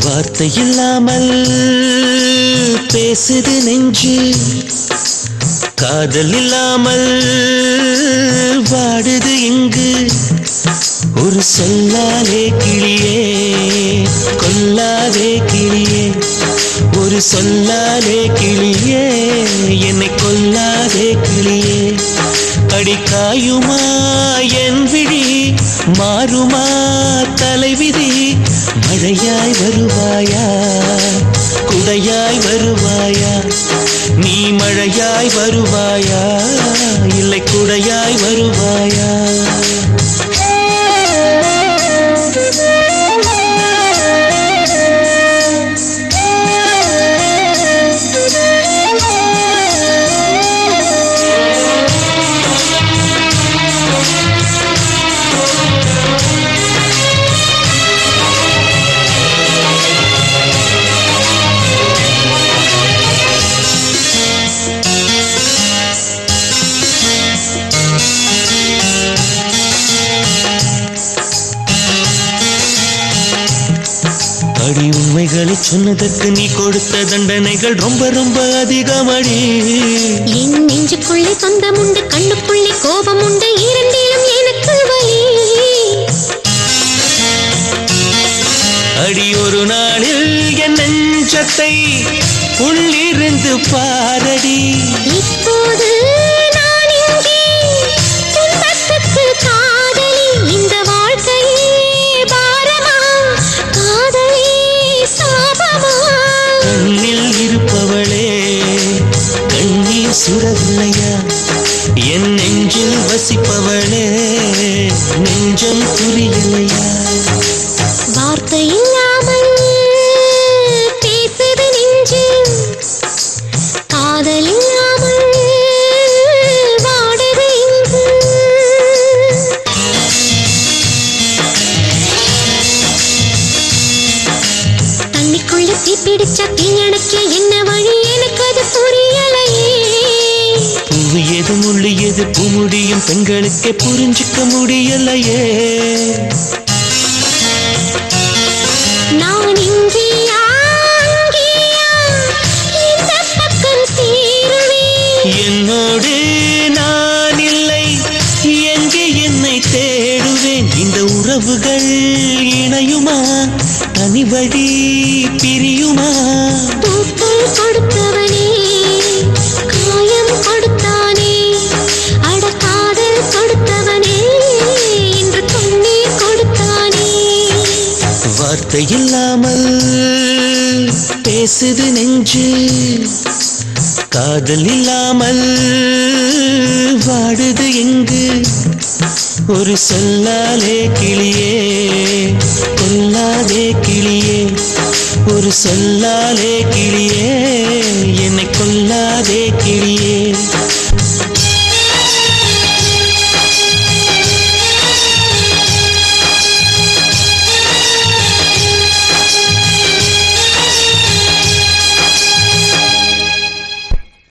வார்த்தை இல்லாமல் பேசுது நெஞ்சு காதல் இல்லாமல் வாடுது இங்கு ஒரு சொல்லாலே கிளியே கொல்லாதே கிளியே ஒரு சொல்லாலே கிளியே என்னை கொல்லாதே கிளியே அடிக்காயுமா என் விழி மாறுமா தலைவிதி மழையாய் வருவாயா குடையாய் வருவாயா நீ மழையாய் வருவாயா இல்லை குடையாய் வருவாயா அடி உண்மைகளை சொன்னதற்கு நீ கொடுத்த தண்டனைகள் ரொம்ப ரொம்ப அதிகமடி என் நெஞ்சுக்குள்ளே சொந்தம் உண்டு கண்ணுக்குள்ளே கோபம் உண்டு இரண்டிலும் எனக்கு வலி அடி ஒரு நாளில் என் நெஞ்சத்தை உள்ளிருந்து பாரடி இப்போது நான் இங்கே துன்பத்துக்கு காதலி இந்த வாழ்க்கையே பாரமா காதலி சாபமா கண்ணில் இருப்பவளே கண்ணீர் சுடவில்லையா என் நெஞ்சில் வசிப்பவளே நெஞ்சம் புரியலையா வார்த்தை இல்லாமல் பேசுது நெஞ்சு காதல் இல்லாமல் வாடுது இங்கு தண்ணிக்குள்ள தீ பிடிச்சா தீயணைக்க என்ன வழி எனக்கு அது புரியலையே பூவு எது முள்ளு எது பூ முடியும் பெண்களுக்கே புரிஞ்சுக்க முடியலையே நான் இங்கேயா அங்கேயா இந்த பக்கம் சேருவேன் என்னோடு நான் இல்லை எங்கே என்னை தேடுவேன் இந்த உறவுகள் இணையுமா தனி வழி பிரியுமா பூக்கள் கொடுத்தவனே காயம் கொடுத்தானே அட காதல் கொடுத்தவனே இன்று கண்ணீர் கொடுத்தானே வார்த்தை இல்லாமல் பேசுது நெஞ்சு காதல் இல்லாமல் வாடுது எங்கு ஒரு சொல்லாலே கிளியே கொல்லாதே கிளியே ஒரு சொல்லாலே கிளியே என்னை கொல்லாதே கிளியே